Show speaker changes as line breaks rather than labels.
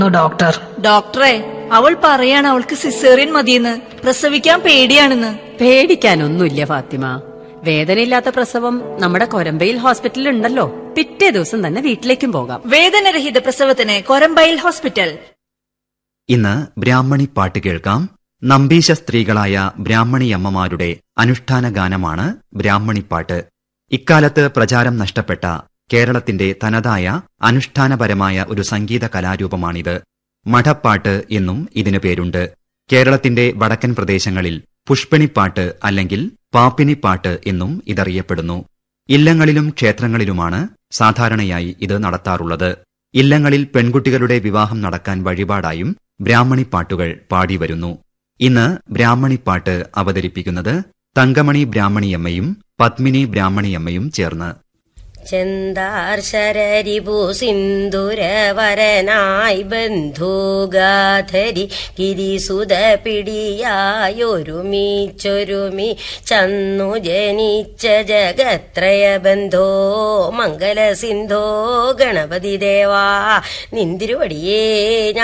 doctor
ഡോക്ടറെ അവൾ പറയാണ് അവൾക്ക് സിസേറിയൻ മതിയെന്ന് പ്രസവിക്കാൻ പേടിയാണെന്ന്
പേടിക്കാനൊന്നുമില്ല ഫാത്തിമ വേദനയില്ലാത്ത പ്രസവം നമ്മുടെ കൊരമ്പയിൽ ഹോസ്പിറ്റലിൽ ഉണ്ടല്ലോ പിറ്റേ ദിവസം തന്നെ വീട്ടിലേക്കും പോകാം
വേദനരഹിത പ്രസവത്തിന് കൊരമ്പയിൽ ഹോസ്പിറ്റൽ
ഇന്ന് ബ്രാഹ്മണി പാട്ട് കേൾക്കാം നമ്പീശ സ്ത്രീകളായ ബ്രാഹ്മണിയമ്മമാരുടെ അനുഷ്ഠാന ഗാനമാണ് ബ്രാഹ്മണിപ്പാട്ട് ഇക്കാലത്ത് പ്രചാരം നഷ്ടപ്പെട്ട കേരളത്തിന്റെ തനതായ അനുഷ്ഠാനപരമായ ഒരു സംഗീത കലാരൂപമാണിത് മഠപ്പാട്ട് എന്നും ഇതിനു പേരുണ്ട് കേരളത്തിന്റെ വടക്കൻ പ്രദേശങ്ങളിൽ പുഷ്പണിപ്പാട്ട് അല്ലെങ്കിൽ പാപ്പിനിപ്പാട്ട് എന്നും ഇതറിയപ്പെടുന്നു ഇല്ലങ്ങളിലും ക്ഷേത്രങ്ങളിലുമാണ് സാധാരണയായി ഇത് നടത്താറുള്ളത് ഇല്ലങ്ങളിൽ പെൺകുട്ടികളുടെ വിവാഹം നടക്കാൻ വഴിപാടായും ബ്രാഹ്മണിപ്പാട്ടുകൾ പാടിവരുന്നു ഇന്ന് ബ്രാഹ്മണിപ്പാട്ട് അവതരിപ്പിക്കുന്നത് തങ്കമണി ബ്രാഹ്മണിയമ്മയും പത്മിനി ബ്രാഹ്മണിയമ്മയും ചേർന്ന്
ചെന്താർ ശരരിപു സിന്ദുരവരനായി ബന്ധുഗാധരി ഗിരിസുത പിടിയായൊരുമിച്ചൊരുമി ചന്നു ജനിച്ച ജഗത്രയ ബന്ധോ മംഗല സിന്ധോ ഗണപതി ദേവാ നിന്തിരുവടിയേ